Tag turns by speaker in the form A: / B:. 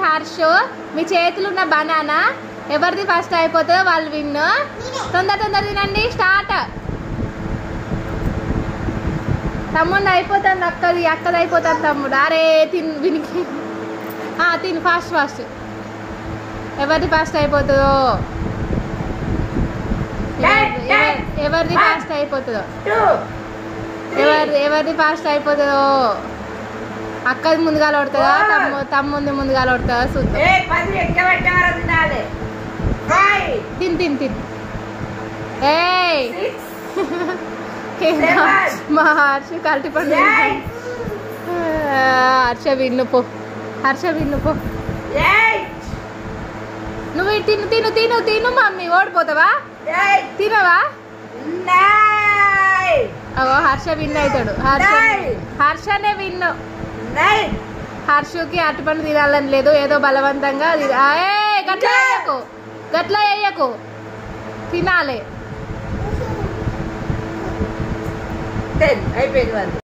A: హర్ష్ మీ చేతులు ఉన్న బనానా ఎవరిది ఫస్ట్ అయిపోతుందో వాళ్ళు విన్ తొందర తొందర తినండి స్టార్ట్ తమ్ముడు అయిపోతుంది అక్కది అక్కది అయిపోతుంది తమ్ముడు అరే తిన్ వినికి ఆ, తిను ఫాస్ట్ ఫాస్ట్ ఎవరిది ఫాస్ట్ అయిపోతుందో ఎవరిది- ఎవరి- ఎవరిది ఫాస్ట్ అయిపోతుందో
B: టూ
A: ఎవరిది ఎవరిది ఫాస్ట్ అయిపోతుందో అక్కది ముందుగా కొడుతుందా తమ్ము తమ్ముంది ముందుగా కొడుతుందా చూద్దాం
B: ఏ పది ఎక్క పెట్టేవారు తినాలి ఫైవ్
A: తిన్ తిన్ తిన్ ఏయ్
B: సిక్స్
A: మా హర్ష కల్టి పండు
B: ఎయిట్
A: హర్ష విన్ను పో హర్ష విన్ను పో
B: ఎయిట్
A: నువ్వు ఇటు తిను తిను తిను తిను మమ్మీ ఓడిపోతావా
B: ఎయిట్
A: తినవా
B: నైన్
A: అవో హర్ష విన్ అవుతాడు హర్ష
B: Nine.
A: హర్షనే విన్ను
B: నైన్
A: హర్షుకి అటుపండు తినాలని లేదు ఏదో బలవంతంగా తి- ఆ, ఏయ్, గట్ల వేయకు గట్ల వేయకు తినాలి
B: టెన్ అయిపోయింది వాళ్ళు